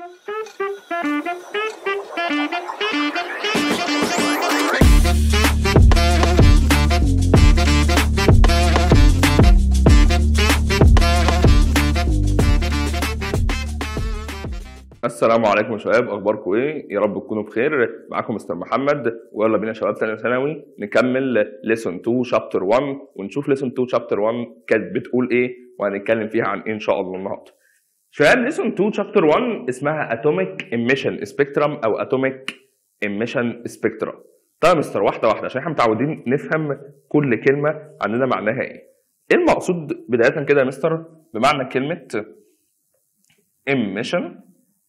السلام عليكم يا شباب اخباركم ايه يا رب تكونوا بخير معاكم مستر محمد ويلا بينا يا شباب ثانيه ثانوي نكمل ليسون 2 شابتر 1 ونشوف ليسون 2 شابتر 1 كانت بتقول ايه وهنتكلم فيها عن ايه ان شاء الله النهارده شباب ليسون 2 شابتر 1 اسمها اتوميك ايميشن سبيكترم او اتوميك ايميشن سبيكترا طيب يا مستر واحده واحده عشان احنا متعودين نفهم كل كلمه عندنا معناها ايه ايه المقصود بدايه كده يا مستر بمعنى كلمه emission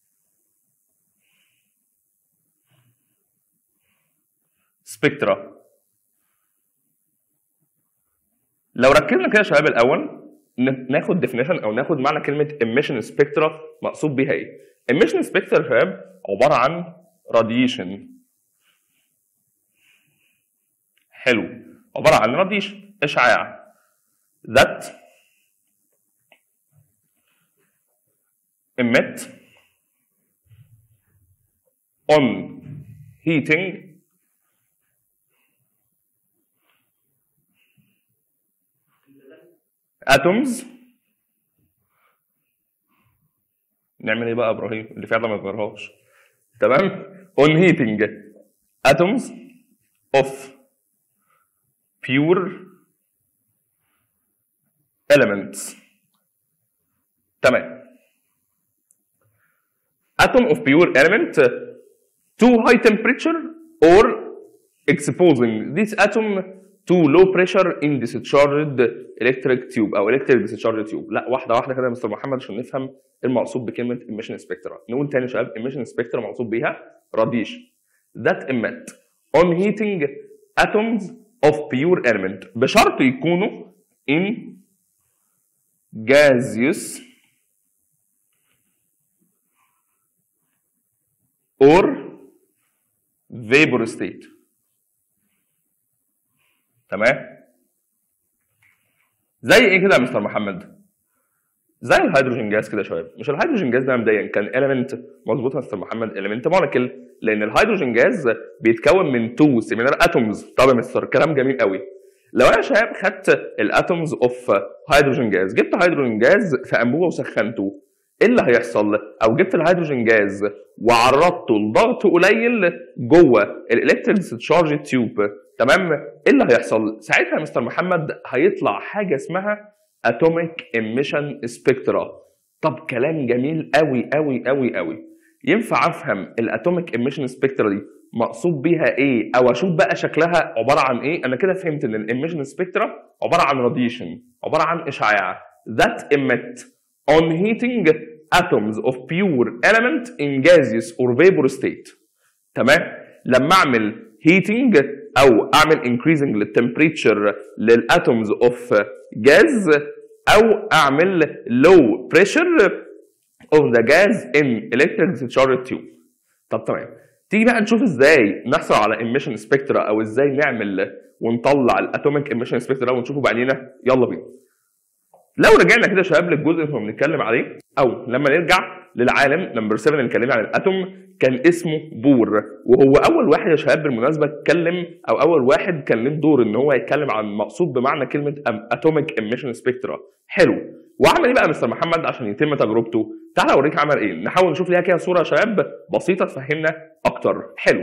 سبكترا لو ركزنا كده يا شباب الاول ن- ناخد ديفينيشن او ناخد معنى كلمه emission سبكترا مقصود بيها ايه emission سبكترا يا شباب عباره عن radiation حلو عباره عن راديشن اشعاع that emit on heating atoms نعمل ايه بقى يا ابراهيم اللي فعلا ما يظهرهاش تمام on heating atoms of pure elements تمام atom of pure element to high temperature or exposing this atom to low pressure in discharged electric tube او electric discharged tube لا واحده واحده كده يا مستر محمد عشان نفهم المقصود بكلمه emission spectra نقول تاني يا شباب emission spectra مقصود بيها radiation that emit on heating atoms of pure element بشرط يكونوا in gaseous or vapor state تمام زي ايه كده يا مستر محمد زي الهيدروجين جاز كده يا شباب مش الهيدروجين جاز ده مبدئيا كان element مظبوط يا مستر محمد element molecule لان الهيدروجين جاز بيتكون من تو سيميلار اتومز طب يا مستر كلام جميل قوي لو انا يا شباب خدت الاتومز اوف هيدروجين جاز جبت هيدروجين جاز في انبوبه وسخنته ايه اللي هيحصل او جبت الهيدروجين جاز وعرضته لضغط قليل جوه الالكتريك ديسشارج تيوب تمام ايه اللي هيحصل ساعتها يا مستر محمد هيطلع حاجه اسمها اتوميك ايميشن سبكترا طب كلام جميل قوي قوي قوي قوي ينفع افهم الاتوميك ايميشن سبكترا دي مقصود بيها ايه او اشوف بقى شكلها عباره عن ايه انا كده فهمت ان الايميشن سبكترا عباره عن راديشن عباره عن اشعاع that emit on heating atoms of pure element in gaseous or vapor state تمام لما اعمل heating او اعمل increasing للتمبريتشر للاتومز اوف جاز او اعمل low pressure of the gas in electric discharge tube طب تمام تيجي بقى نشوف ازاي نحصل على emission spectra او ازاي نعمل ونطلع الاتوميك emission spectra ونشوفه بعينينا يلا بينا لو رجعنا كده يا شباب للجزء اللي كنا بنتكلم عليه او لما نرجع للعالم نمبر 7 اللي اتكلمنا عن الاتوم كان اسمه بور وهو اول واحد يا شباب بالمناسبه اتكلم او اول واحد كان له دور ان هو يتكلم عن مقصود بمعنى كلمه اتوميك ايميشن سبيكترا حلو وعمل ايه بقى مستر محمد عشان يتم تجربته تعالى اوريك عمل ايه نحاول نشوف ليها كده صوره يا شباب بسيطه تفهمنا اكتر حلو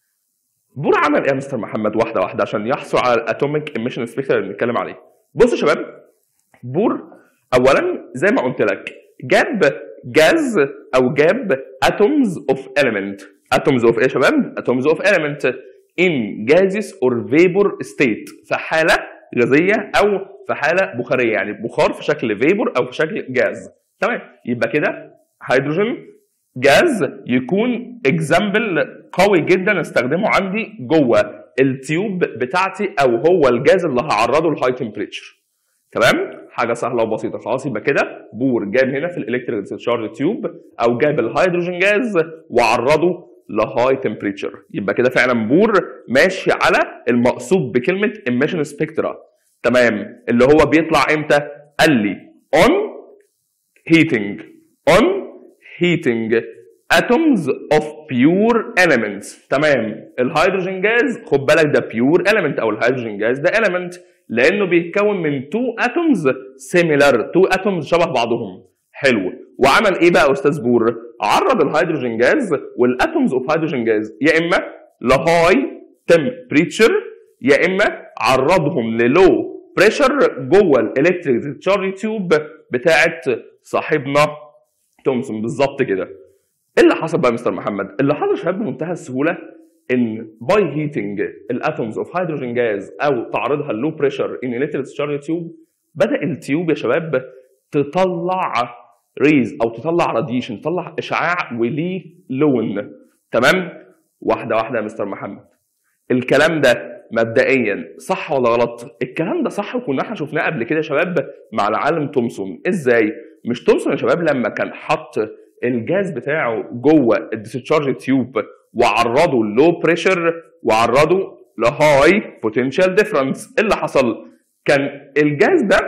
بور عمل ايه يا مستر محمد واحده واحده عشان يحصل على الاتوميك ايميشن سبيكترا اللي بنتكلم عليه بص يا شباب بور اولا زي ما قلت لك جاب جاز او جاب atoms of element atoms of ايه يا شباب atoms of element in gaseous or vapor state في حاله غازيه او في حاله بخاريه يعني بخار في شكل فيبور او في شكل جاز تمام يبقى كده هيدروجين جاز يكون اكزامبل قوي جدا استخدمه عندي جوه التيوب بتاعتي او هو الجاز اللي هعرضه لهاي تمبريتشر تمام حاجه سهله وبسيطه خلاص يبقى كده بور جاب هنا في الالكتريك ديسشارج تيوب او جاب الهيدروجين جاز وعرضه لهاي تمبريتشر يبقى كده فعلا بور ماشي على المقصود بكلمه emission سبيكترا تمام اللي هو بيطلع امتى قال لي on heating on heating atoms of pure elements تمام الهيدروجين جاز خد بالك ده pure element او الهيدروجين جاز ده element لانه بيتكون من two atoms similar two atoms شبه بعضهم حلو وعمل ايه بقى يا استاذ بور عرض الهيدروجين جاز والاتومز اوف هيدروجين جاز يا اما لهاي تمبريتشر يا اما عرضهم للو بريشر جوه الالكتريك تشارج تيوب بتاعه صاحبنا تومسون بالظبط كده ايه اللي حصل بقى يا مستر محمد؟ اللي حصل يا شباب بمنتهى السهوله ان باي هيتنج الاتومز اوف هيدروجين جاز او تعرضها لو بريشر ان الكتريك تشارج تيوب بدا التيوب يا شباب تطلع ريز او تطلع راديشن تطلع اشعاع وليه لون تمام واحده واحده يا مستر محمد الكلام ده مبدئيا صح ولا غلط الكلام ده صح وكنا احنا شفناه قبل كده يا شباب مع العالم تومسون ازاي مش تومسون يا شباب لما كان حط الجاز بتاعه جوه الديسشارج تيوب وعرضه لو بريشر وعرضه لهاي بوتنشال ديفرنس اللي حصل كان الجاز ده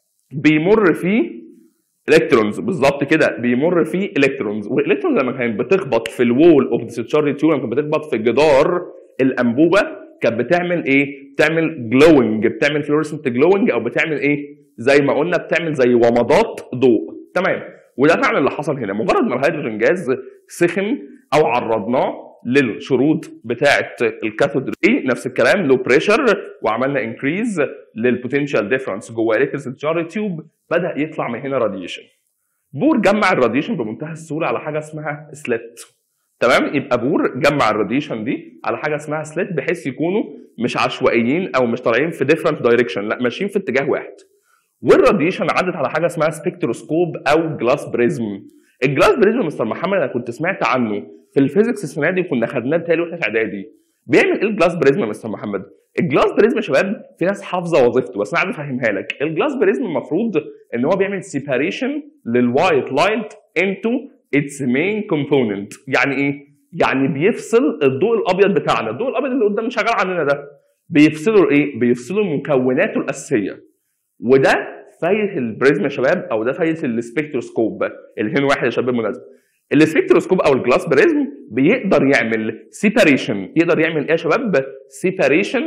بيمر فيه الكترونز بالظبط كده بيمر فيه الكترونز والالكترونز لما كانت بتخبط في الوول اوف ديسشارج تيوب لما كانت بتخبط في جدار الانبوبه كانت بتعمل ايه؟ بتعمل جلوينج بتعمل فلورسنت جلوينج او بتعمل ايه؟ زي ما قلنا بتعمل زي ومضات ضوء تمام وده فعلا اللي حصل هنا مجرد ما الهيدروجين جاز سخن او عرضناه للشروط بتاعه الكاثود ري نفس الكلام لو بريشر وعملنا انكريز للبوتنشال ديفرنس جوه الكتريك تشارج تيوب بدا يطلع من هنا راديشن بور جمع الراديشن بمنتهى السهوله على حاجه اسمها سليت تمام يبقى بور جمع الراديشن دي على حاجه اسمها سليت بحيث يكونوا مش عشوائيين او مش طالعين في ديفرنت دايركشن لا ماشيين في اتجاه واحد والراديشن عدت على حاجه اسمها سبكتروسكوب او جلاس بريزم الجلاس بريزم مستر محمد انا كنت سمعت عنه في الفيزيكس السنه دي كنا خدناه بتهيألي واحنا في اعدادي بيعمل ايه الجلاس بريزم يا مستر محمد؟ الجلاس بريزم يا شباب في ناس حافظه وظيفته بس انا عايز افهمها لك الجلاس بريزم المفروض ان هو بيعمل سيباريشن للوايت لايت انتو اتس مين كومبوننت يعني ايه؟ يعني بيفصل الضوء الابيض بتاعنا الضوء الابيض اللي قدام شغال عندنا ده بيفصلوا ايه؟ بيفصلوا مكوناته الاساسيه وده فايده البريزم يا شباب او ده فايده السبكتروسكوب الاثنين واحد يا شباب بالمناسبه السبكتروسكوب او الجلاس بريزم بيقدر يعمل سيباريشن يقدر يعمل ايه يا شباب سيباريشن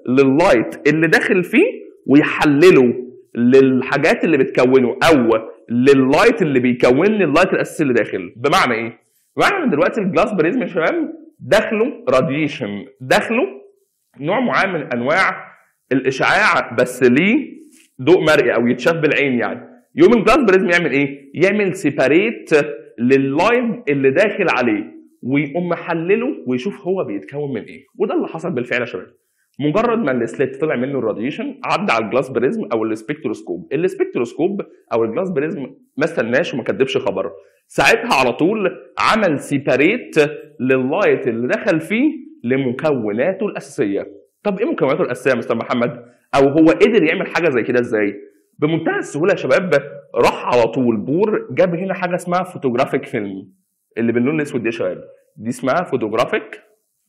لللايت اللي داخل فيه ويحلله للحاجات اللي بتكونه او لللايت اللي بيكون لي اللايت الاساسي اللي داخل بمعنى ايه بمعنى ان دلوقتي الجلاس بريزم يا شباب داخله راديشن داخله نوع معين من انواع الاشعاع بس ليه ضوء مرئي او يتشاف بالعين يعني يوم الجلاس بريزم يعمل ايه يعمل سيباريت لللاين اللي داخل عليه ويقوم محلله ويشوف هو بيتكون من ايه وده اللي حصل بالفعل يا شباب مجرد ما السليت طلع منه الراديشن عدى على الجلاس بريزم او السبكتروسكوب السبكتروسكوب او الجلاس بريزم ما استناش وما كدبش خبر ساعتها على طول عمل سيباريت لللايت اللي دخل فيه لمكوناته الاساسيه طب ايه مكوناته الاساسيه يا مستر محمد او هو قدر يعمل حاجه زي كده ازاي بمنتهى السهوله يا شباب راح على طول بور جاب هنا حاجه اسمها فوتوجرافيك فيلم اللي باللون الاسود دي يا شباب دي اسمها فوتوجرافيك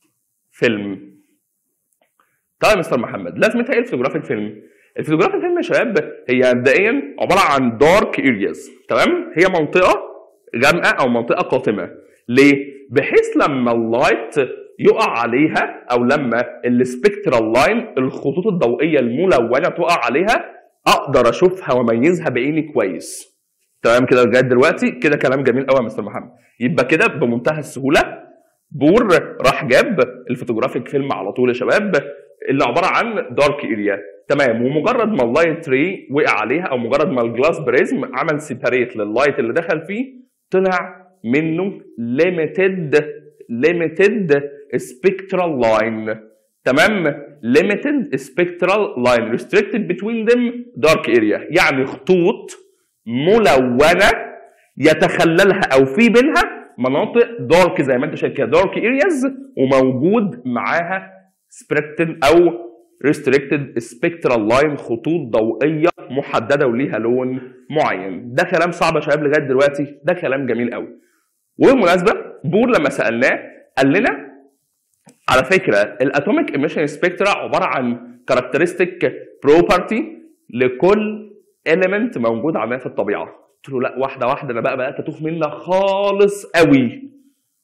فيلم طيب يا مستر محمد لازمتها ايه الفوتوجرافيك فيلم الفوتوجرافيك فيلم يا شباب هي مبدئيا عباره عن دارك ارياز تمام هي منطقه غامقه او منطقه قاتمه ليه بحيث لما اللايت يقع عليها او لما السبكترال لاين الخطوط الضوئيه الملونه تقع عليها اقدر اشوفها واميزها بعيني كويس تمام كده لغايه دلوقتي كده كلام جميل قوي يا مستر محمد يبقى كده بمنتهى السهوله بور راح جاب الفوتوجرافيك فيلم على طول يا شباب اللي عباره عن دارك اريا تمام ومجرد ما اللايت ري وقع عليها او مجرد ما الجلاس بريزم عمل سيباريت لللايت اللي دخل فيه طلع منه ليميتد ليميتد سبكترال لاين تمام limited spectral line restricted between them dark area يعني خطوط ملونة يتخللها أو في بينها مناطق دارك زي ما أنت شايف كده دارك areas وموجود معاها spectral أو restricted spectral line خطوط ضوئية محددة وليها لون معين ده كلام صعب يا شباب لغاية دلوقتي ده كلام جميل قوي وبالمناسبة بور لما سألناه قال لنا على فكره الاتوميك ايميشن سبيكترا عباره عن كاركترستيك بروبرتي لكل اليمنت موجود عندنا في الطبيعه قلت له لا واحده واحده انا بقى بدات اتوه منك خالص قوي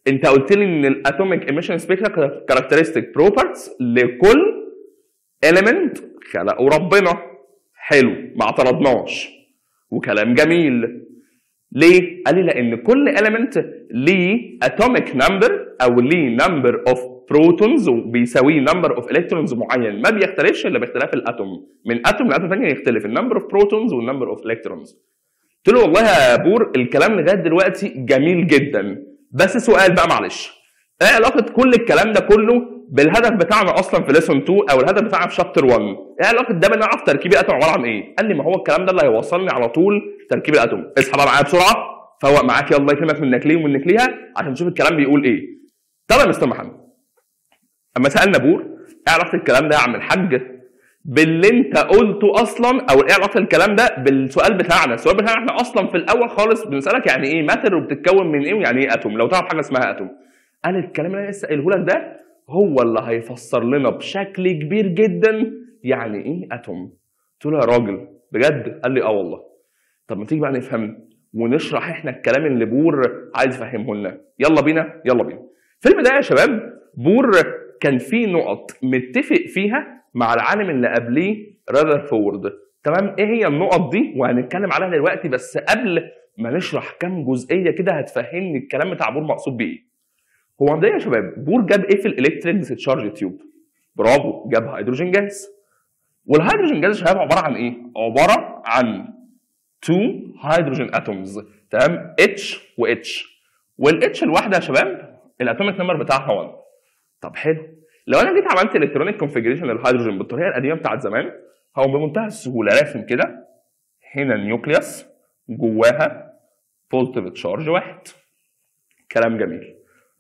انت قلت لي ان الاتوميك ايميشن سبيكترا كاركترستيك بروبرتس لكل element خلقه ربنا حلو ما اعترضناش وكلام جميل ليه؟ قال لي لان كل element ليه atomic number او ليه number of protons وبيساويه number of electrons معين ما بيختلفش الا باختلاف الاتوم من اتوم لاتوم ثانيه يختلف النمبر of protons والنمبر of electrons قلت له والله يا بور الكلام لغايه دلوقتي جميل جدا بس سؤال بقى معلش ايه علاقه كل الكلام ده كله بالهدف بتاعنا اصلا في ليسون 2 او الهدف بتاعنا في شابتر 1 ايه علاقه ده بان اعرف تركيب الاتوم عباره عن ايه قال لي ما هو الكلام ده اللي هيوصلني على طول تركيب الاتوم اصحى بقى معايا بسرعه فوق معاك يلا يكرمك من نكليه ومن نكليها عشان نشوف الكلام بيقول ايه طب يا مستر محمد اما سالنا بور ايه علاقه الكلام ده يا عم الحاج باللي انت قلته اصلا او ايه علاقه الكلام ده بالسؤال بتاعنا السؤال بتاعنا احنا اصلا في الاول خالص بنسالك يعني ايه ماتر وبتتكون من ايه ويعني ايه اتوم لو تعرف حاجه اسمها اتوم قال الكلام اللي انا لسه قايله لك ده هو اللي هيفسر لنا بشكل كبير جدا يعني ايه اتوم قلت له يا راجل بجد قال لي اه والله طب ما تيجي بقى نفهم ونشرح احنا الكلام اللي بور عايز يفهمه لنا يلا بينا يلا بينا في البدايه يا شباب بور كان في نقط متفق فيها مع العالم اللي قبليه راذرفورد تمام ايه هي النقط دي وهنتكلم عليها دلوقتي بس قبل ما نشرح كام جزئيه كده هتفهمني الكلام بتاع بور مقصود بيه هو مبدئيا يا شباب بور جاب ايه في الالكتريك ديسشارج تيوب برافو جاب هيدروجين جاز والهيدروجين جاز يا شباب عباره عن ايه عباره عن تو هيدروجين اتومز تمام اتش واتش والاتش الواحده يا شباب الاتوميك نمبر بتاعها 1 طب حلو لو انا جيت عملت الكترونيك كونفجريشن للهيدروجين بالطريقه القديمه بتاعت زمان هو بمنتهى السهوله راسم كده هنا النيوكليوس جواها بوزيتيف تشارج واحد كلام جميل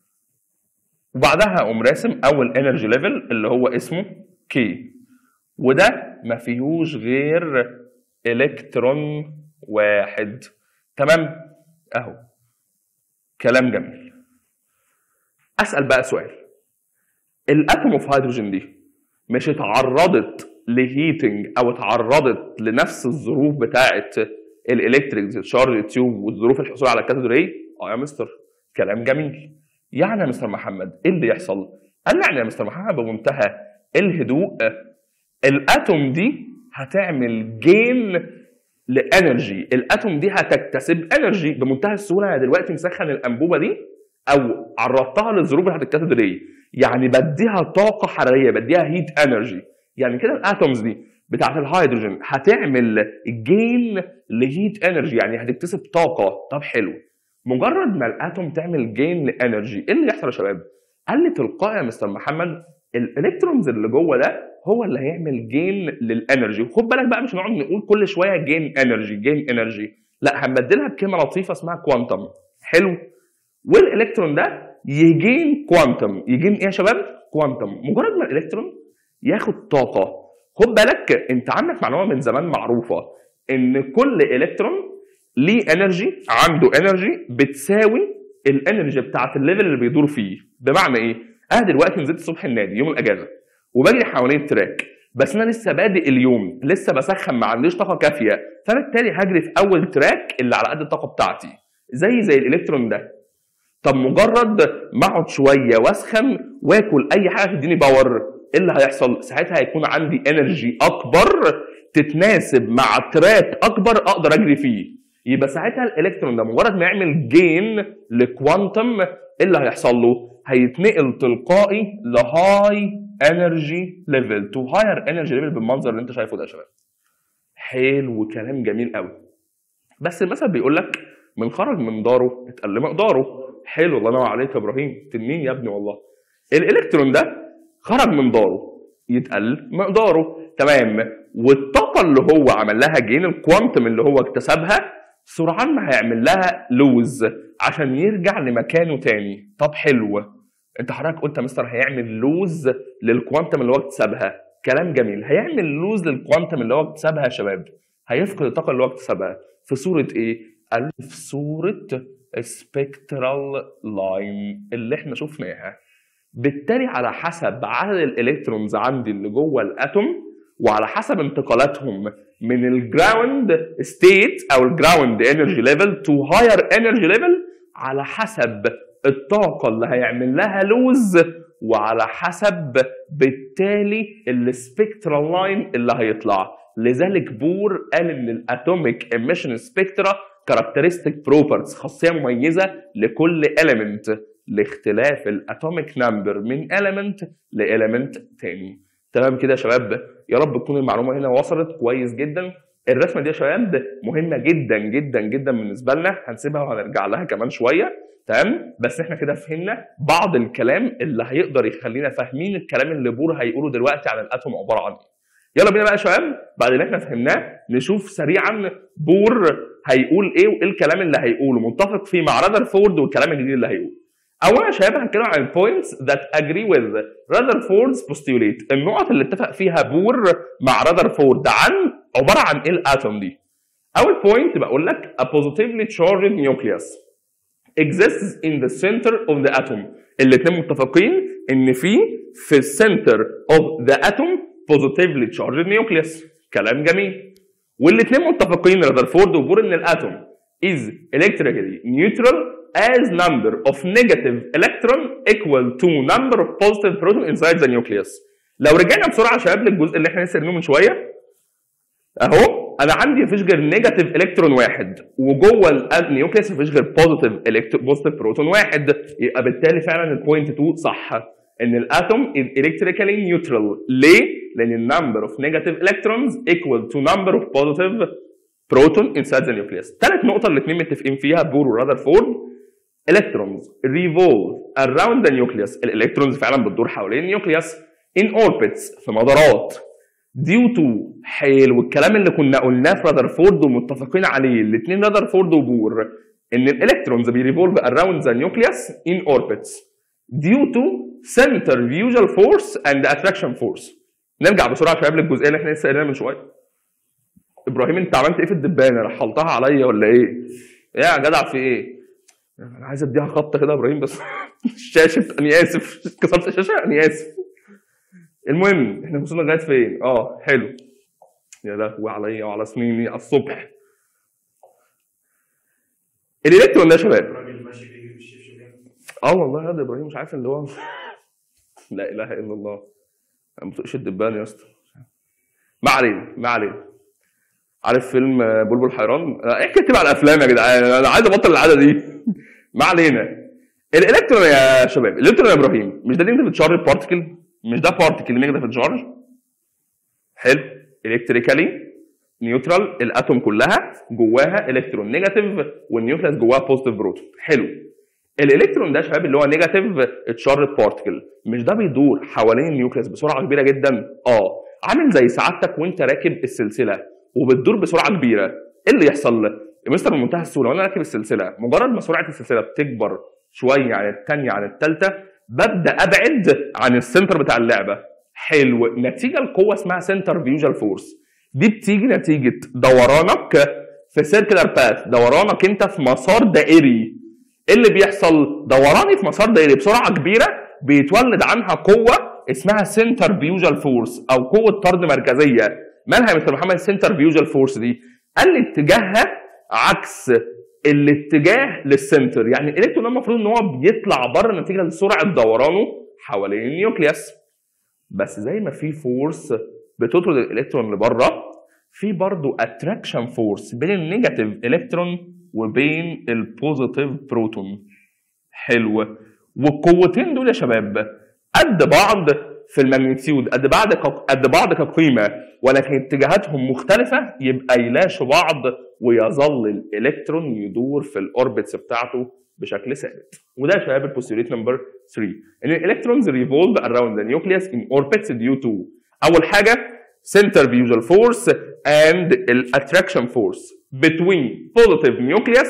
وبعدها اقوم راسم اول انرجي ليفل اللي هو اسمه كي وده ما فيهوش غير الكترون واحد تمام اهو كلام جميل اسال بقى سؤال الاتوم اوف هيدروجين دي مش اتعرضت لهيتنج او اتعرضت لنفس الظروف بتاعه الالكتريك تشارج تيوب والظروف الحصول على الكاثود راي اه يا مستر كلام جميل يعني يا مستر محمد ايه اللي يحصل قال لي يعني يا مستر محمد بمنتهى الهدوء الاتوم دي هتعمل جين لانرجي الاتوم دي هتكتسب انرجي بمنتهى السهوله انا دلوقتي مسخن الانبوبه دي او عرضتها للظروف بتاعت الكاثود راي يعني بديها طاقه حراريه بديها هيت انرجي يعني كده الاتومز دي بتاعت الهيدروجين هتعمل جين لهيت انرجي يعني هتكتسب طاقه طب حلو مجرد ما الاتوم تعمل جين لانرجي ايه اللي يحصل يا شباب قال لي تلقائي يا مستر محمد الالكترونز اللي جوه ده هو اللي هيعمل جين للانرجي وخد بالك بقى مش هنقعد نقول كل شويه جين انرجي جين انرجي لا هنبدلها بكلمه لطيفه اسمها كوانتم حلو والالكترون ده يجين كوانتم يجين ايه يا شباب كوانتم مجرد ما الالكترون ياخد طاقه خد بالك انت عندك معلومه من زمان معروفه ان كل الكترون ليه انرجي عنده انرجي بتساوي الانرجي بتاعت الليفل اللي بيدور فيه بمعنى ايه انا دلوقتي نزلت الصبح النادي يوم الاجازه وبجري حوالين التراك بس انا لسه بادئ اليوم لسه بسخن ما عنديش طاقه كافيه فبالتالي هجري في اول تراك اللي على قد الطاقه بتاعتي زي زي الالكترون ده طب مجرد ما اقعد شويه واسخن واكل اي حاجه تديني باور ايه اللي هيحصل؟ ساعتها هيكون عندي انرجي اكبر تتناسب مع تراك اكبر اقدر اجري فيه. يبقى ساعتها الالكترون ده مجرد ما يعمل جين لكوانتم ايه اللي هيحصل له؟ هيتنقل تلقائي لهاي انرجي ليفل تو هاير انرجي ليفل بالمنظر اللي انت شايفه ده يا شباب. حلو كلام جميل قوي. بس المثل بيقول لك من خرج من داره اتقل مقداره. حلو الله ينور عليك يا ابراهيم تنين يا ابني والله. الالكترون ده خرج من داره يتقل مقداره تمام والطاقه اللي هو عمل لها جين الكوانتم اللي هو اكتسبها سرعان ما هيعمل لها لوز عشان يرجع لمكانه تاني طب حلو انت حضرتك قلت يا مستر هيعمل لوز للكوانتم اللي هو اكتسبها كلام جميل هيعمل لوز للكوانتم اللي هو اكتسبها يا شباب هيفقد الطاقه اللي هو اكتسبها في صوره ايه قال في صوره سبيكترال لاين اللي احنا شفناها بالتالي على حسب عدد الالكترونز عندي اللي جوه الاتوم وعلى حسب انتقالاتهم من الجراوند ستيت او الجراوند انرجي ليفل تو هاير انرجي ليفل على حسب الطاقه اللي هيعمل لها لوز وعلى حسب بالتالي السبكترال لاين اللي هيطلع لذلك بور قال ان الاتوميك ايميشن سبكترا كاركترستيك بروبرتيز خاصيه مميزه لكل element لاختلاف الاتوميك نمبر من element لإيليمنت تاني تمام كده يا شباب يا رب تكون المعلومه هنا وصلت كويس جدا الرسمه دي يا شباب مهمه جدا جدا جدا بالنسبه لنا هنسيبها وهنرجع لها كمان شويه تمام بس احنا كده فهمنا بعض الكلام اللي هيقدر يخلينا فاهمين الكلام اللي بور هيقوله دلوقتي عن الاتوم عباره عن ايه يلا بينا بقى يا شباب بعد اللي احنا فهمناه نشوف سريعا بور هيقول ايه وايه الكلام اللي هيقوله متفق فيه مع رذرفورد والكلام الجديد اللي هيقوله اولا يا شباب هنتكلم عن البوينتس ذات اجري وذ رذرفوردز بوستيوليت النقط اللي اتفق فيها بور مع رذرفورد عن عباره عن ايه الاتوم دي اول بوينت بقول لك a positively charged nucleus exists in the center of the atom الاثنين متفقين ان في في السنتر of the atom positively charged nucleus كلام جميل والاثنين متفقين رذرفورد وبور ان الاتوم is electrically neutral as number of negative electron equal to number of positive proton inside the nucleus لو رجعنا بسرعه يا شباب للجزء اللي احنا لسه قايلينه من شويه اهو انا عندي مفيش غير نيجاتيف الكترون واحد وجوه النيوكليس مفيش غير بوزيتيف بوزيتيف بروتون واحد يبقى بالتالي فعلا البوينت 2 صح ان الاتوم is electrically neutral ليه؟ لان النمبر اوف نيجاتيف الكترونز equal to number of positive proton inside the nucleus ثالث نقطه الاثنين متفقين فيها بور ورذرفورد electrons revolve around the nucleus الالكترونز فعلا بتدور حوالين النيوكليوس in orbits في مدارات due to حلو الكلام اللي كنا قلناه في رذرفورد ومتفقين عليه الاثنين رذرفورد وبور ان الالكترونز بيريفولف around the nucleus in orbits due to centrifugal force and attraction force نرجع بسرعه يا شباب للجزئيه اللي احنا لسه قايلينها من شويه ابراهيم انت عملت ايه في الدبانه رحلتها عليا ولا ايه؟ ايه يا جدع في ايه؟ انا عايز اديها خبطه كده يا ابراهيم بس الشاشه اني اسف كسرت الشاشه اني اسف المهم احنا وصلنا لغايه فين؟ اه حلو يا لهوي عليا وعلى سنيني على الصبح الالكترون ده يا شباب الراجل ماشي بيجري بالشبشب يعني. اه والله يا ده ابراهيم مش عارف اللي هو لا اله الا الله انا ما بطقش الدبان يا اسطى ما علينا ما علينا عارف فيلم آه، بلبل حيران آه، احكي اكتب على الافلام يا جدعان انا عايز ابطل العاده دي ما علينا الالكترون يا شباب الالكترون يا ابراهيم مش ده نيجاتيف تشارج بارتكل مش ده بارتكل نيجاتيف تشارج حلو الكتريكالي نيوترال الاتوم كلها جواها الكترون نيجاتيف والنيوكليس جواها بوزيتيف بروتون حلو الالكترون ده يا شباب اللي هو نيجاتيف تشارج بارتكل مش ده بيدور حوالين النيوكليس بسرعه كبيره جدا اه عامل زي سعادتك وانت راكب السلسله وبتدور بسرعه كبيره ايه اللي يحصل يا مستر بمنتهى السهوله وانا راكب السلسله مجرد ما سرعه السلسله بتكبر شويه عن الثانيه عن الثالثه ببدا ابعد عن السنتر بتاع اللعبه حلو نتيجه لقوه اسمها سنتر فيوجال فورس دي بتيجي نتيجه دورانك في سيركلر باث دورانك انت في مسار دائري ايه اللي بيحصل دوراني في مسار دائري بسرعه كبيره بيتولد عنها قوه اسمها سنتر فيوجال فورس او قوه طرد مركزيه مالها يا مستر محمد سنتر فيوجال فورس دي قال لي اتجاهها عكس الاتجاه للسنتر يعني الالكترون المفروض ان هو بيطلع بره نتيجه لسرعه دورانه حوالين النيوكليوس بس زي ما في فورس بتطرد الالكترون لبره في برضه اتراكشن فورس بين النيجاتيف الكترون وبين البوزيتيف بروتون حلو والقوتين دول يا شباب قد بعض في الماجنتيود قد بعض ك- قد بعض كقيمه ولكن اتجاهاتهم مختلفه يبقى يلاشوا بعض ويظل الالكترون يدور في الاوربتس بتاعته بشكل ثابت وده يا شباب البوستيوليت نمبر 3 ان الالكترونز revolve around the nucleus in orbits due to اول حاجه center visual force and attraction force between positive nucleus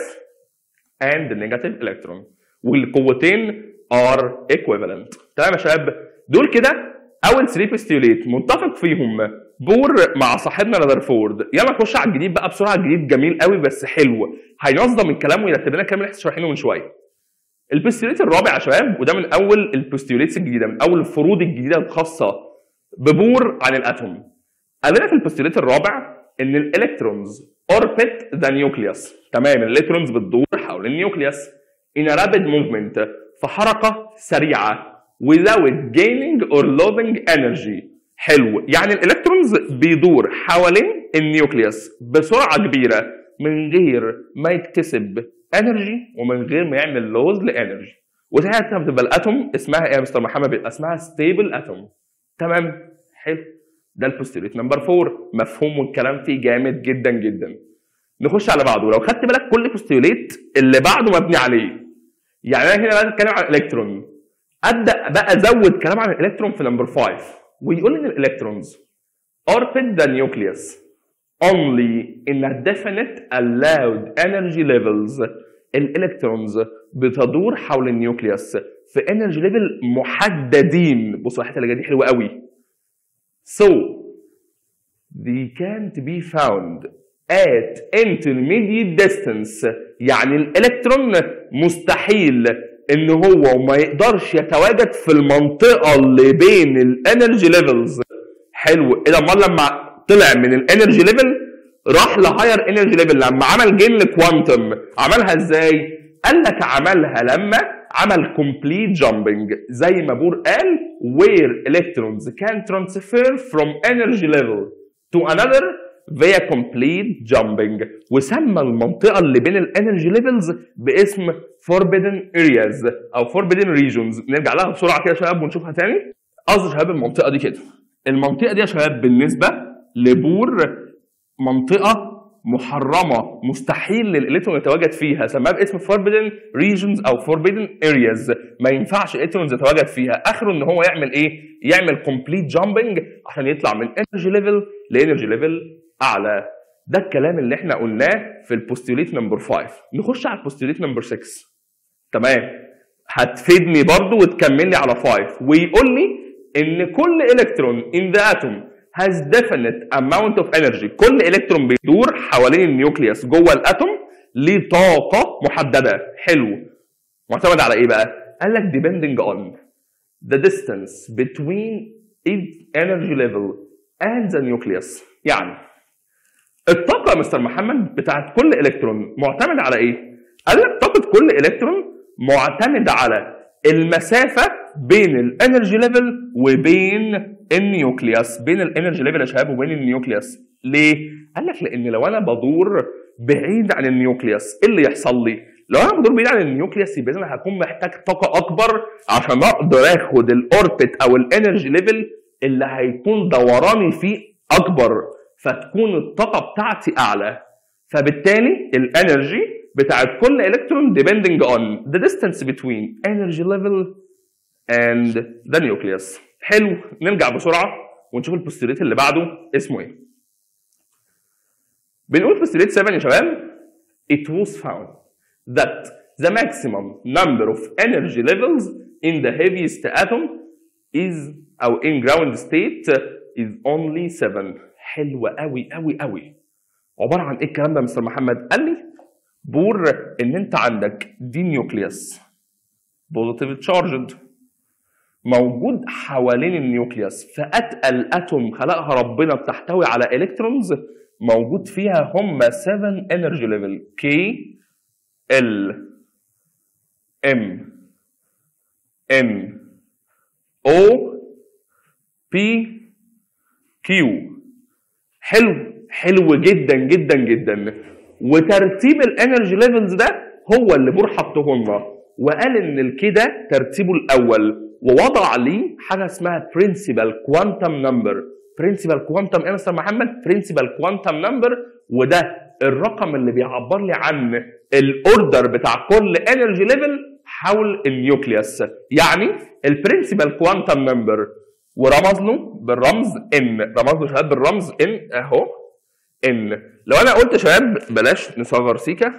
and the negative electron والقوتين are equivalent تمام يا شباب دول كده اول 3 بوستيوليت متفق فيهم بور مع صاحبنا رذرفورد يلا نخش على الجديد بقى بسرعه الجديد جميل قوي بس حلو هينظم الكلام ويرتب لنا الكلام اللي احنا شارحينه من شويه البوستيوليت الرابع يا شباب وده من اول البوستيوليتس الجديده من اول الفروض الجديده الخاصه ببور عن الاتوم قال لنا في البوستيوليت الرابع ان الالكترونز اوربت ذا نيوكليوس تمام الالكترونز بتدور حول النيوكليوس in a rapid movement في حركه سريعه without gaining or losing energy حلو يعني الالكترونز بيدور حوالين النيوكليوس بسرعه كبيره من غير ما يكتسب انرجي ومن غير ما يعمل لوز لانرجي وساعتها بتبقى الاتوم اسمها ايه يا مستر محمد بيبقى اسمها ستيبل اتوم تمام حلو ده البوستيريت نمبر 4 مفهوم والكلام فيه جامد جدا جدا نخش على بعضه لو خدت بالك كل بوستيوليت اللي بعده مبني عليه يعني انا هنا بقى اتكلم عن الالكترون ابدا بقى ازود كلام عن الالكترون في نمبر 5 ويقول ان الالكترونز orbit the nucleus only in a definite allowed energy levels الالكترونز بتدور حول النيوكليوس في انرجي ليفل محددين بصوا الحته اللي جايه دي حلوه قوي so they can't be found at intermediate distance يعني الالكترون مستحيل ان هو ما يقدرش يتواجد في المنطقه اللي بين الانرجي ليفلز حلو اذا امال لما طلع من الانرجي ليفل راح لهاير انرجي ليفل لما عمل جين لكوانتم عملها ازاي؟ قال لك عملها لما عمل كومبليت جامبنج زي ما بور قال where electrons can transfer from energy level to another via complete jumping وسمى المنطقة اللي بين الانرجي ليفلز باسم forbidden areas او forbidden regions نرجع لها بسرعة كده يا شباب ونشوفها تاني قصدي شباب المنطقة دي كده المنطقة دي يا شباب بالنسبة لبور منطقة محرمة مستحيل للالكترون يتواجد فيها سماها باسم forbidden regions او forbidden areas ما ينفعش الالكترونز يتواجد فيها اخره ان هو يعمل ايه؟ يعمل complete jumping عشان يطلع من energy level لانرجي ليفل اعلى ده الكلام اللي احنا قلناه في البوستوليت نمبر 5 نخش على البوستوليت نمبر 6 تمام هتفيدني برضو وتكمل لي على 5 ويقول لي ان كل الكترون in the atom has definite amount of energy كل الكترون بيدور حوالين النيوكليوس جوه الاتوم ليه طاقه محدده حلو معتمد على ايه بقى قال لك depending on the distance between its energy level and the nucleus يعني الطاقه يا مستر محمد بتاعت كل الكترون معتمد على ايه قال لك طاقه كل الكترون معتمده على المسافه بين الانرجي ليفل وبين النيوكليوس بين الانرجي ليفل يا شباب وبين النيوكليوس ليه؟ قال لك لان لو انا بدور بعيد عن النيوكليوس ايه اللي يحصل لي؟ لو انا بدور بعيد عن النيوكليوس يبقى انا هكون محتاج طاقه اكبر عشان اقدر اخد الاوربت او الانرجي ليفل اللي هيكون دوراني فيه اكبر فتكون الطاقه بتاعتي اعلى فبالتالي الانرجي بتاعت كل الكترون depending on the distance between energy level and the nucleus حلو نرجع بسرعه ونشوف البوستيريت اللي بعده اسمه ايه بنقول بوستيريت 7 يا شباب it was found that the maximum number of energy levels in the heaviest atom is او in ground state is only 7 حلوه قوي قوي قوي عباره عن ايه الكلام ده يا مستر محمد قال لي بور ان انت عندك دي نيوكليوس بوزيتيف تشارجد موجود حوالين النيوكليوس فاتقل اتوم خلقها ربنا بتحتوي على الكترونز موجود فيها هم 7 انرجي ليفل كي ال ام ان او بي كيو حلو حلو جدا جدا جدا وترتيب الانرجي ليفلز ده هو اللي بور حطه لنا وقال ان الكي ده ترتيبه الاول ووضع ليه حاجه اسمها برنسبل كوانتم نمبر برنسبل كوانتم ايه يا مستر محمد برنسبل كوانتم نمبر وده الرقم اللي بيعبر لي عن الاوردر بتاع كل انرجي ليفل حول النيوكليوس يعني البرنسبل كوانتم نمبر ورمز له بالرمز ان رمز له شباب بالرمز ان اهو ان لو انا قلت شباب بلاش نصغر سيكا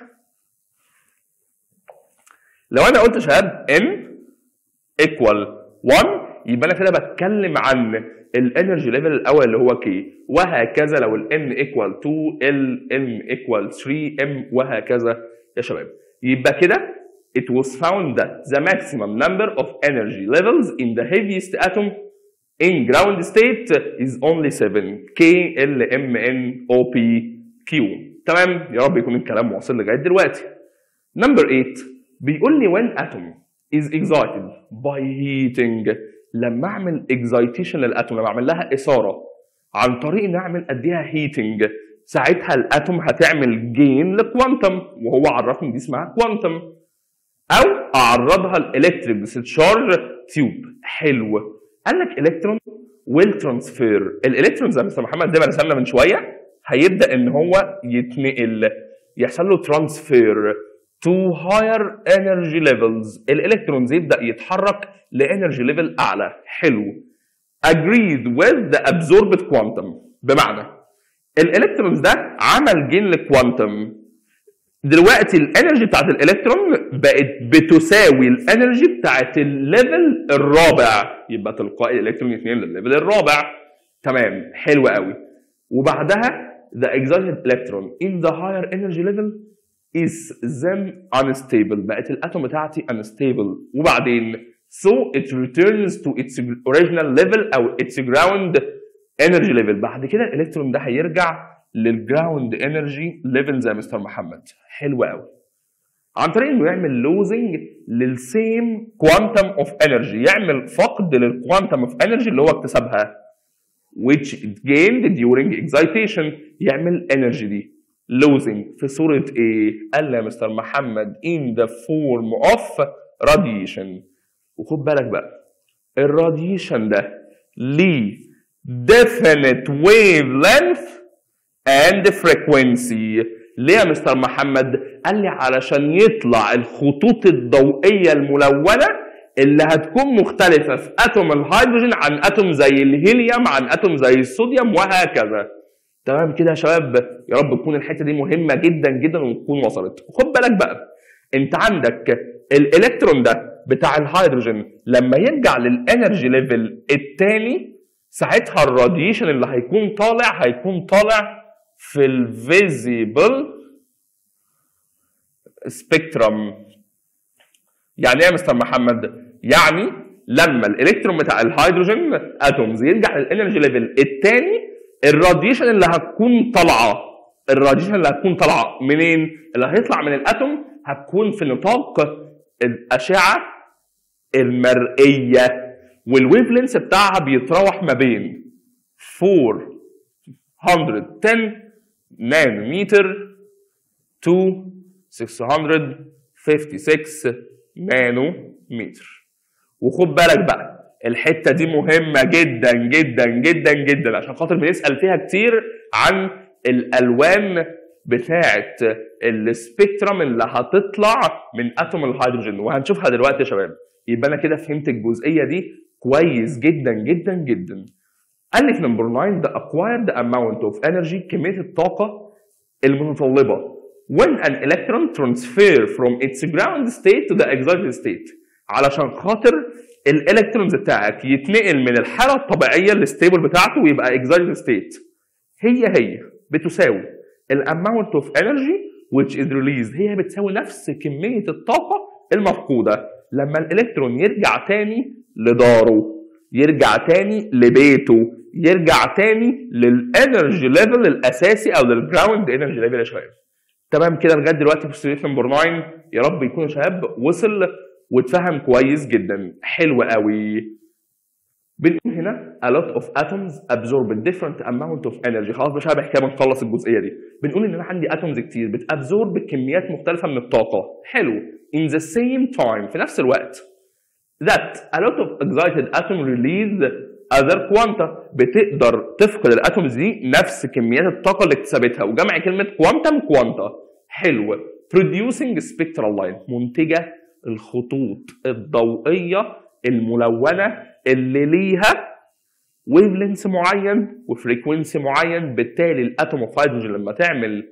لو انا قلت شباب ان ايكوال 1 يبقى انا كده بتكلم عن الانرجي ليفل الاول اللي هو كي وهكذا لو الان ايكوال 2 ال ام ايكوال 3 ام وهكذا يا شباب يبقى كده it was found that the maximum number of energy levels in the heaviest atom in ground state is only 7 K L M N O P Q تمام يا رب يكون الكلام واصل لغايه دلوقتي نمبر 8 بيقول لي when atom is excited by heating لما اعمل excitation للاتوم لما اعمل لها اثاره عن طريق ان اعمل اديها heating ساعتها الاتوم هتعمل جين لكوانتم وهو عرفني دي اسمها كوانتم او اعرضها الالكتريك ديسشارج تيوب حلو قال لك الكترون ويل ترانسفير الالكترون زي ما مستر محمد زي ما رسمنا من شويه هيبدا ان هو يتنقل يحصل له ترانسفير تو هاير انرجي ليفلز الالكترونز يبدا يتحرك لانرجي ليفل اعلى حلو agreed with the absorbed quantum بمعنى الالكترونز ده عمل جين لكوانتم دلوقتي الانرجي بتاعت الالكترون بقت بتساوي الانرجي بتاعت الليفل الرابع يبقى تلقائي الالكترون يتنقل للليفل الرابع تمام حلو قوي وبعدها the excited electron in the higher energy level is then unstable بقت الاتوم بتاعتي unstable وبعدين so it returns to its original level او its ground energy level بعد كده الالكترون ده هيرجع للجراوند انرجي ليفل زي مستر محمد حلو قوي عن طريق انه يعمل لوزنج للسيم كوانتم اوف انرجي يعمل فقد للكوانتم اوف انرجي اللي هو اكتسبها which it gained during excitation يعمل انرجي دي losing في صورة ايه؟ قال لي يا مستر محمد in the form of radiation وخد بالك بقى الراديشن ده ليه definite wavelength and frequency ليه يا مستر محمد؟ قال لي علشان يطلع الخطوط الضوئية الملونة اللي هتكون مختلفة في أتوم الهيدروجين عن أتوم زي الهيليوم عن أتوم زي الصوديوم وهكذا. تمام كده يا شباب يا رب تكون الحتة دي مهمة جدا جدا وتكون وصلت. خد بالك بقى أنت عندك الإلكترون ده بتاع الهيدروجين لما يرجع للانرجي ليفل الثاني ساعتها الراديشن اللي هيكون طالع هيكون طالع في الفيزيبل سبيكترم يعني ايه يا مستر محمد؟ يعني لما الالكترون بتاع الهيدروجين اتومز يرجع للانرجي ليفل الثاني الراديشن اللي هتكون طالعه الراديشن اللي هتكون طالعه منين؟ اللي هيطلع من الاتوم هتكون في نطاق الاشعه المرئيه والويف لينس بتاعها بيتراوح ما بين 410 نانومتر to 656 نانومتر وخد بالك بقى الحته دي مهمه جدا جدا جدا جدا عشان خاطر بنسال فيها كتير عن الالوان بتاعه السبيكترم اللي هتطلع من اتوم الهيدروجين وهنشوفها دلوقتي يا شباب يبقى انا كده فهمت الجزئيه دي كويس جدا جدا جدا قال لي في نمبر 9 the acquired amount of energy كميه الطاقه المتطلبه when an electron transfer from its ground state to the excited state علشان خاطر الالكترونز بتاعك يتنقل من الحاله الطبيعيه الستيبل بتاعته ويبقى excited state هي هي بتساوي الاماونت اوف انرجي which is released هي بتساوي نفس كميه الطاقه المفقوده لما الالكترون يرجع تاني لداره يرجع تاني لبيته يرجع تاني للانرجي ليفل الاساسي او للجراوند انرجي ليفل يا شباب تمام كده لغايه دلوقتي في ستوديو نمبر 9 يا رب يكون يا شباب وصل واتفهم كويس جدا حلو قوي بنقول هنا a lot of atoms absorb a different amount of energy خلاص مش هبقى حكايه بنخلص الجزئيه دي بنقول ان انا عندي اتومز كتير بتابزورب كميات مختلفه من الطاقه حلو in the same time في نفس الوقت that a lot of excited atom release other quanta بتقدر تفقد الاتومز دي نفس كميات الطاقه اللي اكتسبتها وجمع كلمه كوانتم كوانتا حلو producing spectral line منتجه الخطوط الضوئيه الملونه اللي ليها ويف لينس معين وفريكونسي معين بالتالي الاتوم اوف هيدروجين لما تعمل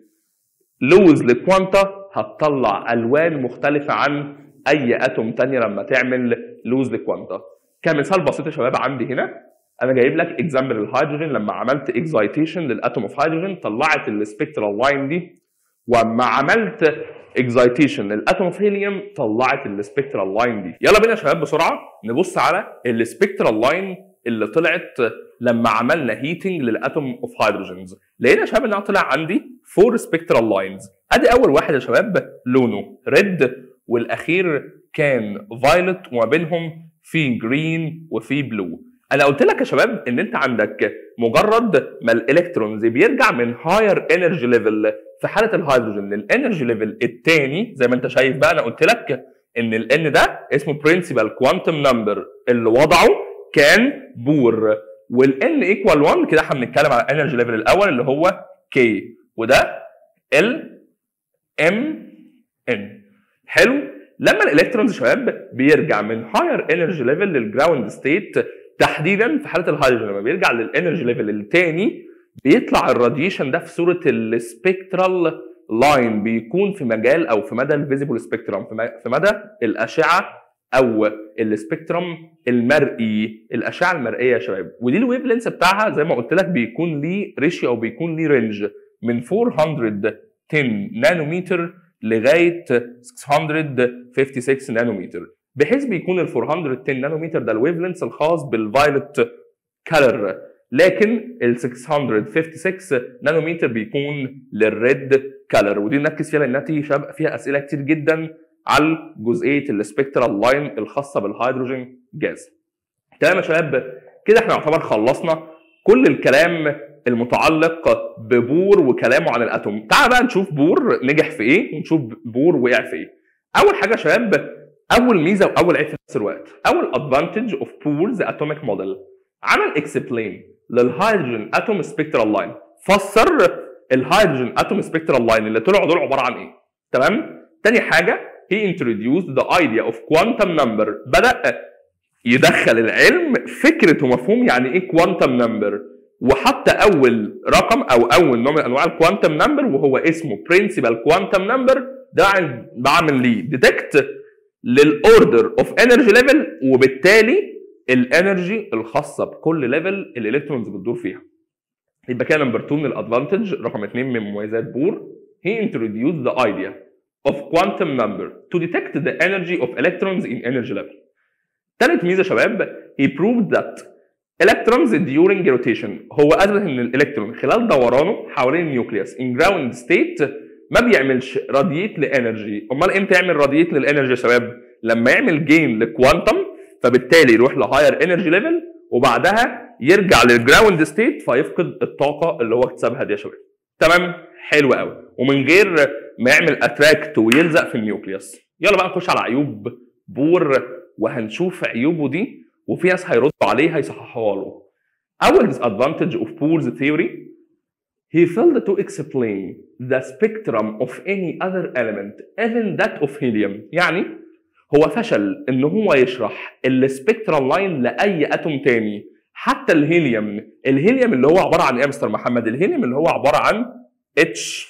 لوز لكوانتا هتطلع الوان مختلفه عن اي اتوم تانية لما تعمل لوز لكوانتا كمثال بسيط يا شباب عندي هنا انا جايب لك اكزامبل الهيدروجين لما عملت اكزايتيشن للاتوم اوف هيدروجين طلعت السبكترال لاين دي واما عملت اكزايتيشن للاتوم اوف هيليوم طلعت السبكترال لاين دي يلا بينا يا شباب بسرعه نبص على السبكترال لاين اللي طلعت لما عملنا هيتنج للاتوم اوف هيدروجينز لقينا يا شباب انها طلع عندي فور سبكترال لاينز ادي اول واحد يا شباب لونه ريد والاخير كان فايلوت وما بينهم في جرين وفي بلو انا قلت لك يا شباب ان انت عندك مجرد ما الالكترونز بيرجع من هاير انرجي ليفل في حاله الهيدروجين للانرجي ليفل الثاني زي ما انت شايف بقى انا قلت لك ان الان ده اسمه برنسبل كوانتم نمبر اللي وضعه كان بور والان ايكوال 1 كده احنا بنتكلم على الانرجي ليفل الاول اللي هو كي وده ال ام ان حلو لما الالكترونز يا شباب بيرجع من هاير انرجي ليفل للجراوند ستيت تحديدا في حاله الهيدروجين لما بيرجع للانرجي ليفل الثاني بيطلع الراديشن ده في صوره السبكترال لاين بيكون في مجال او في مدى الفيزيبل سبيكترم في مدى الاشعه او السبيكترم المرئي الاشعه المرئيه يا شباب ودي الويف لينس بتاعها زي ما قلت لك بيكون ليه ريشيو او بيكون ليه رينج من 410 نانومتر لغايه 656 نانومتر بحيث بيكون ال 410 نانومتر ده الويف لينس الخاص بالفايلوت كلر لكن ال 656 نانومتر بيكون للريد كلر ودي نركز فيها لانها تيجي فيها اسئله كتير جدا على جزئيه السبكترال لاين الخاصه بالهيدروجين جاز. تمام يا شباب كده احنا يعتبر خلصنا كل الكلام المتعلق ببور وكلامه عن الاتوم. تعال بقى نشوف بور نجح في ايه ونشوف بور وقع في ايه. اول حاجه يا شباب اول ميزه واول عيب في نفس الوقت اول ادفانتج اوف بورز اتوميك موديل عمل اكسبلين للهيدروجين اتوم سبكترال لاين فسر الهيدروجين اتوم سبكترال لاين اللي طلعوا دول عباره عن ايه تمام تاني حاجه he introduced the idea of quantum number بدا يدخل العلم فكره ومفهوم يعني ايه كوانتم نمبر وحتى اول رقم او اول نوع من انواع الكوانتم نمبر وهو اسمه برنسبل كوانتم نمبر ده بعمل ليه ديتكت للاوردر اوف انرجي ليفل وبالتالي الانرجي الخاصه بكل ليفل الالكترونز بتدور فيها يبقى كده نمبر 2 من الادفانتج رقم 2 من مميزات بور he introduced the idea of quantum number to detect the energy of electrons in energy level ثالث ميزه يا شباب he proved that electrons during rotation هو اثبت ان الالكترون خلال دورانه حوالين النيوكليوس in ground state ما بيعملش راديت لانرجي امال امتى يعمل راديت للانرجي يا شباب لما يعمل جين لكوانتم فبالتالي يروح لهاير انرجي ليفل وبعدها يرجع للجراوند ستيت فيفقد الطاقه اللي هو اكتسبها دي يا شباب تمام حلو قوي ومن غير ما يعمل اتراكت ويلزق في النيوكليوس يلا بقى نخش على عيوب بور وهنشوف عيوبه دي وفي ناس هيردوا عليه هيصححوها له اول disadvantage of Bohr's theory he failed to explain the spectrum of any other element even that of helium يعني هو فشل ان هو يشرح السبكترال لاين لاي اتوم تاني حتى الهيليوم الهيليوم اللي هو عباره عن ايه يا مستر محمد الهيليوم اللي هو عباره عن اتش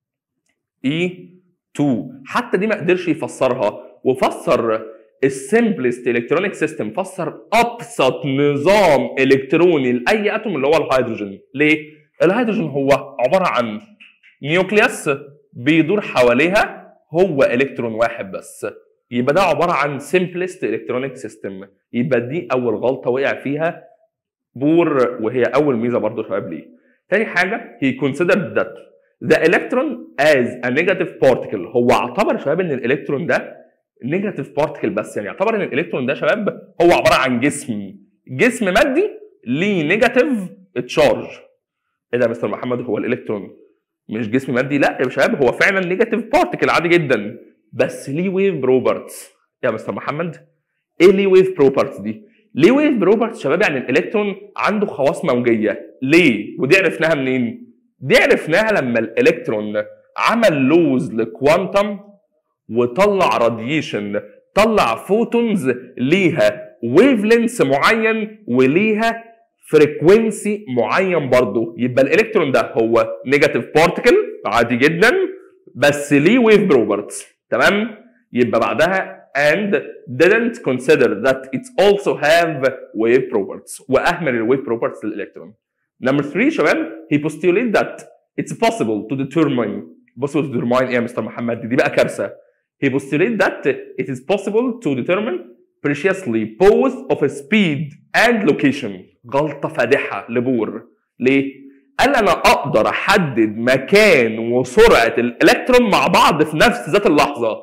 اي 2 حتى دي ما قدرش يفسرها وفسر السمبلست الكترونيك سيستم فسر ابسط نظام الكتروني لاي اتوم اللي هو الهيدروجين ليه الهيدروجين هو عباره عن نيوكليوس بيدور حواليها هو الكترون واحد بس يبقى ده عباره عن سمبلست الكترونيك سيستم يبقى دي اول غلطه وقع فيها بور وهي اول ميزه برضه شباب ليه تاني حاجه he considered that the electron as a negative particle هو اعتبر شباب ان الالكترون ده نيجاتيف بارتكل بس يعني يعتبر ان الالكترون ده شباب هو عباره عن جسم جسم مادي ليه نيجاتيف تشارج ايه ده يا مستر محمد هو الالكترون مش جسم مادي لا يا شباب هو فعلا نيجاتيف بارتكل عادي جدا بس ليه ويف بروبرتس يا مستر محمد ايه ليه ويف بروبرتس دي ليه ويف بروبرتس شباب يعني الالكترون عنده خواص موجيه ليه ودي عرفناها منين دي عرفناها لما الالكترون عمل لوز لكوانتم وطلع راديشن طلع فوتونز ليها ويف لينس معين وليها فريكوينسي معين برضه يبقى الالكترون ده هو نيجاتيف بارتكل عادي جدا بس ليه ويف بروبرتس تمام يبقى بعدها and didn't consider that it also have wave properties واهمل الويف properties للالكترون number 3 شباب he postulated that it's possible to determine possible to determine ايه يا مستر محمد دي بقى كارثه he postulated that it is possible to determine preciously both of a speed and location غلطه فادحه لبور ليه قال انا اقدر احدد مكان وسرعه الالكترون مع بعض في نفس ذات اللحظه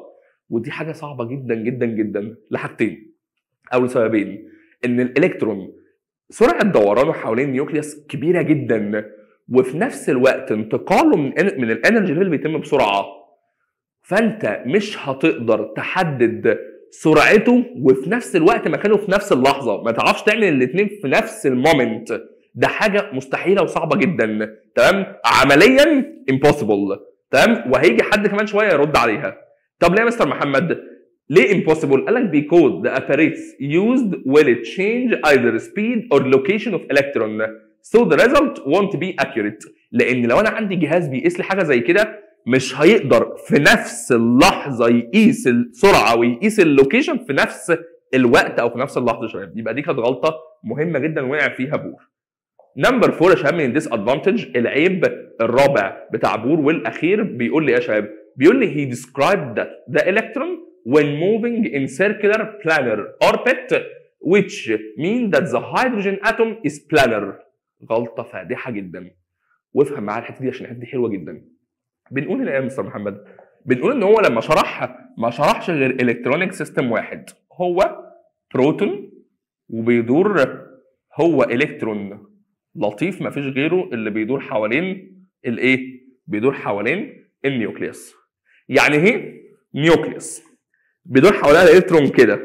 ودي حاجه صعبه جدا جدا جدا لحاجتين او لسببين ان الالكترون سرعه دورانه حوالين النيوكليوس كبيره جدا وفي نفس الوقت انتقاله من من الانرجي ليفل بيتم بسرعه فانت مش هتقدر تحدد سرعته وفي نفس الوقت مكانه في نفس اللحظه ما تعرفش تعمل الاثنين في نفس المومنت ده حاجه مستحيله وصعبه جدا تمام عمليا impossible تمام وهيجي حد كمان شويه يرد عليها طب ليه يا مستر محمد ليه impossible قال لك because the apparatus used will change either speed or location of electron so the result won't be accurate لان لو انا عندي جهاز بيقيس لي حاجه زي كده مش هيقدر في نفس اللحظه يقيس السرعه ويقيس اللوكيشن في نفس الوقت او في نفس اللحظه يا شباب يبقى دي كانت غلطه مهمه جدا وقع فيها بور نمبر 4 يا شباب من الديس ادفانتج العيب الرابع بتاع بور والاخير بيقول لي ايه يا شباب بيقول لي he described that the electron when moving in circular planar orbit which mean that the hydrogen atom is planar غلطه فادحه جدا وافهم معايا الحته دي عشان الحته دي حلوه جدا بنقول ايه يا مستر محمد بنقول ان هو لما شرح ما شرحش غير الكترونيك سيستم واحد هو بروتون وبيدور هو الكترون لطيف ما فيش غيره اللي بيدور حوالين الايه بيدور حوالين النيوكليوس يعني هي نيوكليوس بيدور حواليها الالكترون كده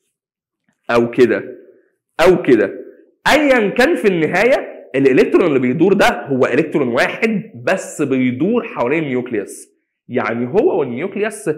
او كده او كده ايا كان في النهايه الالكترون اللي بيدور ده هو الكترون واحد بس بيدور حوالين النيوكليوس يعني هو والنيوكليوس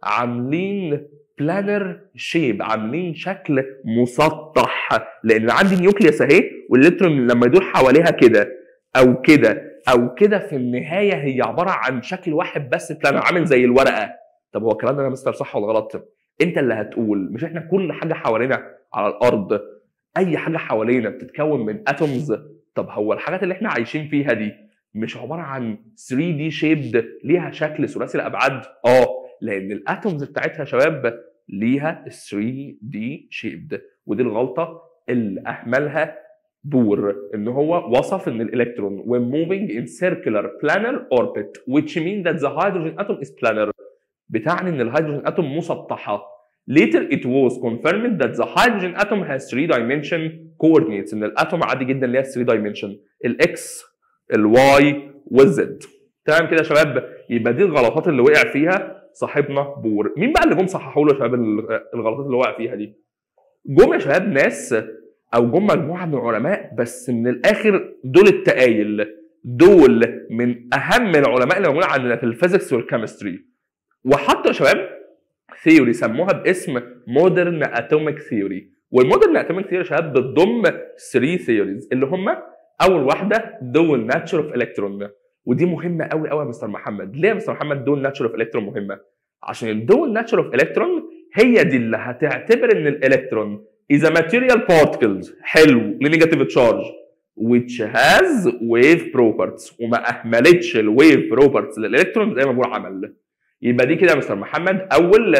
عاملين بلانر شيب عاملين شكل مسطح لان عندي نيوكليوس اهي والالكترون لما يدور حواليها كده او كده او كده في النهايه هي عباره عن شكل واحد بس بلانر عامل زي الورقه طب هو الكلام ده انا مستر صح ولا غلط انت اللي هتقول مش احنا كل حاجه حوالينا على الارض اي حاجه حوالينا بتتكون من اتومز طب هو الحاجات اللي احنا عايشين فيها دي مش عباره عن 3 دي شيبد ليها شكل ثلاثي الابعاد اه لان الاتومز بتاعتها يا شباب ليها 3 دي شيبد ودي الغلطه اللي اهملها بور ان هو وصف ان الالكترون when moving in circular planar orbit which mean that the hydrogen atom is planar بتعني ان الهيدروجين اتوم مسطحه later it was confirmed that the hydrogen atom has 3 dimension coordinates ان الاتوم عادي جدا ليها 3 dimension الاكس الواي والزد تمام كده يا شباب يبقى دي الغلطات اللي وقع فيها صاحبنا بور مين بقى اللي جم صححوا له يا شباب الغلطات اللي وقع فيها دي جم يا شباب ناس او جم مجموعه من العلماء بس من الاخر دول التقايل دول من اهم العلماء اللي موجودين عندنا في الفيزيكس والكيمستري وحطوا يا شباب ثيوري سموها باسم مودرن اتوميك ثيوري والمودرن اتوميك ثيوري يا شباب بتضم 3 ثيوريز اللي هم اول واحده دول ناتشر اوف الكترون ودي مهمه قوي قوي يا مستر محمد ليه يا مستر محمد دول ناتشر اوف الكترون مهمه عشان الدول ناتشر اوف الكترون هي دي اللي هتعتبر ان الالكترون is a material particles حلو لنيجاتيف تشارج which has wave properties وما اهملتش الويف properties للالكترون زي ما بقول عمل يبقى دي كده يا مستر محمد اول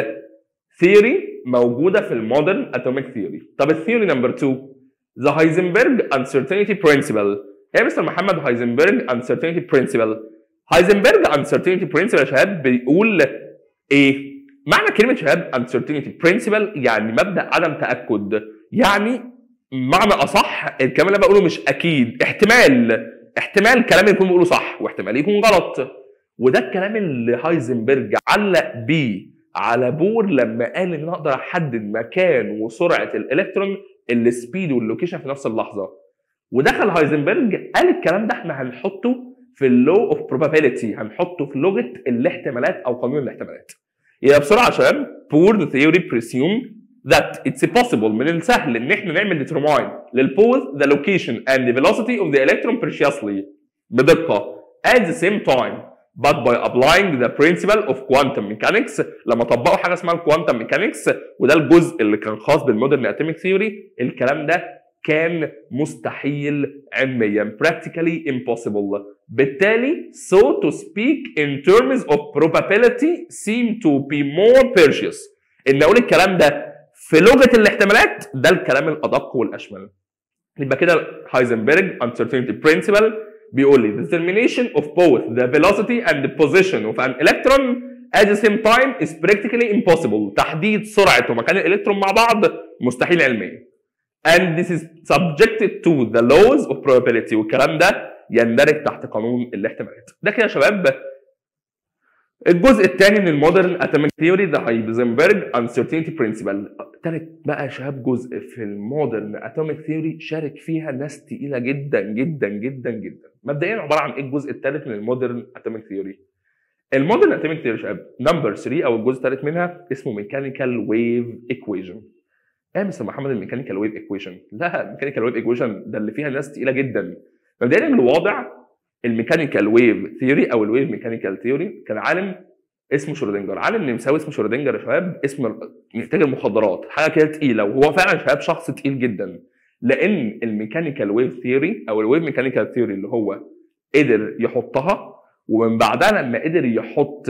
ثيوري موجوده في المودرن اتوميك ثيوري طب الثيوري نمبر 2 ذا هايزنبرج uncertainty principle يا مستر محمد هايزنبرج uncertainty principle هايزنبرج uncertainty principle يا شباب بيقول ايه معنى كلمه شباب uncertainty principle يعني مبدا عدم تاكد يعني معنى اصح الكلام اللي انا بقوله مش اكيد احتمال احتمال كلامي يكون بقوله صح واحتمال يكون غلط وده الكلام اللي هايزنبرج علق بيه على بور لما قال ان انا اقدر احدد مكان وسرعه الالكترون السبيد واللوكيشن في نفس اللحظه ودخل هايزنبرج قال الكلام ده احنا هنحطه في اللو اوف probability هنحطه في لغه الاحتمالات او قانون الاحتمالات يبقى بسرعه يا شباب بور ثيوري بريسيوم that it's possible من السهل ان احنا نعمل determine للبوز the location and the velocity of the electron preciously بدقه at the same time but by applying the principle of quantum mechanics لما طبقوا حاجه اسمها الكوانتم ميكانكس وده الجزء اللي كان خاص بالمودرن اتوميك ثيوري الكلام ده كان مستحيل علميا practically impossible بالتالي so to speak in terms of probability seem to be more precious ان اقول الكلام ده في لغه الاحتمالات ده الكلام الادق والاشمل يبقى كده هايزنبرج uncertainty principle بيقول لي determination of both the velocity and the position of an electron at the same time is practically impossible تحديد سرعه ومكان الالكترون مع بعض مستحيل علميا and this is subjected to the laws of probability والكلام ده يندرج تحت قانون الاحتمالات ده كده يا شباب الجزء الثاني من المودرن اتوميك ثيوري ذا هايزنبرج uncertainty برنسبل تالت بقى يا شباب جزء في المودرن اتوميك ثيوري شارك فيها ناس تقيله جدا جدا جدا جدا مبدئيا عباره عن ايه الجزء الثالث من المودرن اتوميك ثيوري المودرن اتوميك ثيوري يا شباب نمبر 3 او الجزء الثالث منها اسمه ميكانيكال ويف ايكويشن ايه يا مستر محمد الميكانيكال ويف ايكويشن لا الميكانيكال ويف ايكويشن ده اللي فيها ناس تقيله جدا مبدئيا الوضع الميكانيكال ويف ثيوري او الويف ميكانيكال ثيوري كان عالم اسمه شرودنجر عالم نمساوي اسمه شرودنجر يا شباب اسم تاجر مخدرات حاجه كده تقيله وهو فعلا شباب شخص تقيل جدا لان الميكانيكال ويف ثيوري او الويف ميكانيكال ثيوري اللي هو قدر يحطها ومن بعدها لما قدر يحط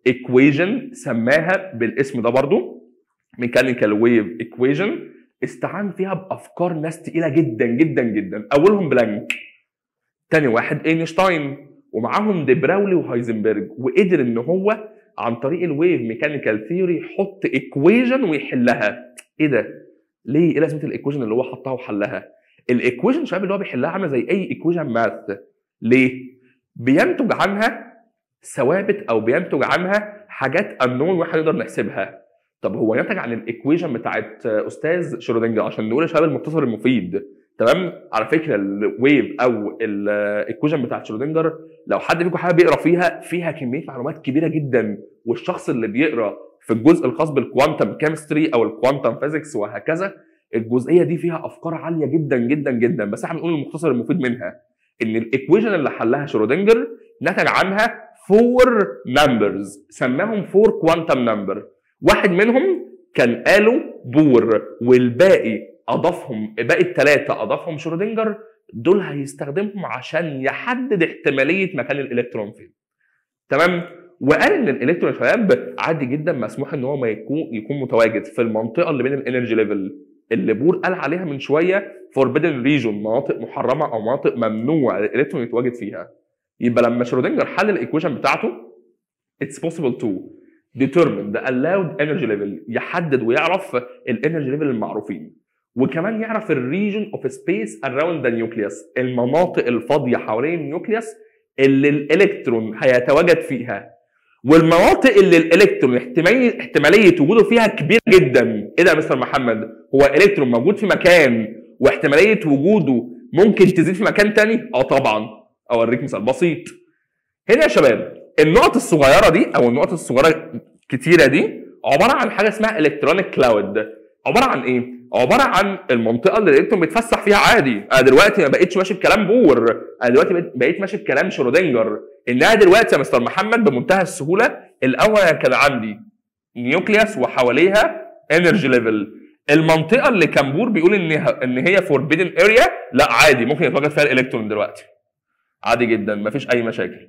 ايكويجن سماها بالاسم ده برضو ميكانيكال ويف ايكويجن استعان فيها بافكار ناس تقيله جدا جدا جدا اولهم بلانك تاني واحد اينشتاين ومعاهم دي براولي وهايزنبرج وقدر ان هو عن طريق الويف ميكانيكال ثيوري يحط ايكويجن ويحلها ايه ده ليه ايه لازمه الايكويجن اللي هو حطها وحلها الايكويجن شباب اللي هو بيحلها عامله زي اي ايكويجن ماث ليه بينتج عنها ثوابت او بينتج عنها حاجات انون واحد يقدر نحسبها طب هو ينتج عن الايكويجن بتاعت استاذ شرودنجر عشان نقول يا شباب المختصر المفيد تمام على فكره الويف او الايكويجن بتاعت شرودنجر لو حد فيكم حابب يقرا فيها فيها كميه معلومات كبيره جدا والشخص اللي بيقرا في الجزء الخاص بالكوانتم كيمستري او الكوانتم فيزيكس وهكذا الجزئيه دي فيها افكار عاليه جدا جدا جدا بس احنا بنقول المختصر المفيد منها ان الايكويجن اللي حلها شرودنجر نتج عنها فور نمبرز سماهم فور كوانتم نمبر واحد منهم كان قالوا بور والباقي اضافهم باقي الثلاثه اضافهم شرودنجر دول هيستخدمهم عشان يحدد احتماليه مكان الالكترون فين تمام وقال ان الالكترون يا شباب عادي جدا مسموح ان هو ما يكون يكون متواجد في المنطقه اللي بين الانرجي ليفل اللي بور قال عليها من شويه فوربيدن ريجون مناطق محرمه او مناطق ممنوع الالكترون يتواجد فيها يبقى لما شرودنجر حل الايكويشن بتاعته it's possible to determine the allowed energy level يحدد ويعرف الانرجي ليفل المعروفين وكمان يعرف الريجن اوف سبيس اراوند ذا نيوكليوس المناطق الفاضيه حوالين النيوكليوس اللي الالكترون هيتواجد فيها والمناطق اللي الالكترون احتماليه احتماليه وجوده فيها كبيره جدا ايه ده يا مستر محمد هو الالكترون موجود في مكان واحتماليه وجوده ممكن تزيد في مكان تاني اه طبعا اوريك مثال بسيط هنا يا شباب النقط الصغيره دي او النقط الصغيره كتيره دي عباره عن حاجه اسمها الكترونيك كلاود عباره عن ايه عباره عن المنطقه اللي الالكترون بيتفسح فيها عادي انا دلوقتي ما بقتش ماشي بكلام بور انا دلوقتي بقيت- بقيت ماشي بكلام شرودنجر انها دلوقتي يا مستر محمد بمنتهى السهوله الاول كان عندي نيوكليوس وحواليها انرجي ليفل المنطقه اللي كان بور بيقول انها ان هي فوربيدن اريا لا عادي ممكن يتواجد فيها الالكترون دلوقتي عادي جدا مفيش اي مشاكل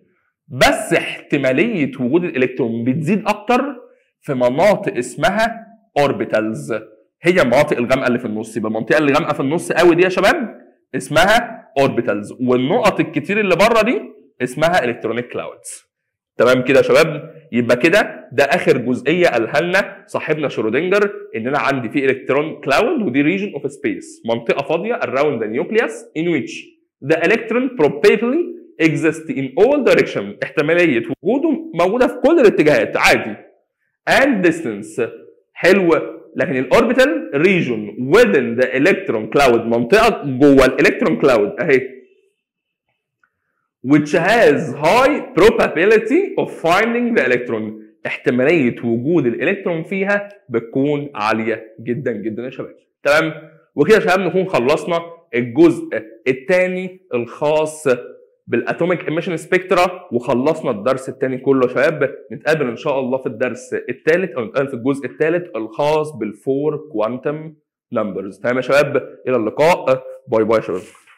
بس احتماليه وجود الالكترون بتزيد اكتر في مناطق اسمها اوربيتالز هي المناطق الغامقه اللي في النص يبقى المنطقه اللي غامقه في النص قوي دي يا شباب اسمها اوربيتالز والنقط الكتير اللي بره دي اسمها الكترونيك كلاودز تمام كده يا شباب يبقى كده ده اخر جزئيه قالها لنا صاحبنا شرودنجر ان انا عندي في الكترون كلاود ودي ريجن اوف سبيس منطقه فاضيه around the nucleus in which the electron probably exist in all direction احتماليه وجوده موجوده في كل الاتجاهات عادي and distance حلو لكن الاوربيتال ريجون within the electron cloud منطقه جوه الالكترون كلاود اهي which has high probability of finding the electron احتماليه وجود الالكترون فيها بتكون عاليه جدا جدا يا شباب تمام وكده يا شباب نكون خلصنا الجزء الثاني الخاص بالاتوميك ايميشن سبيكترا وخلصنا الدرس الثاني كله يا شباب نتقابل ان شاء الله في الدرس الثالث او نتقابل في الجزء الثالث الخاص بالفور كوانتم نمبرز تمام يا شباب الى اللقاء باي باي يا شباب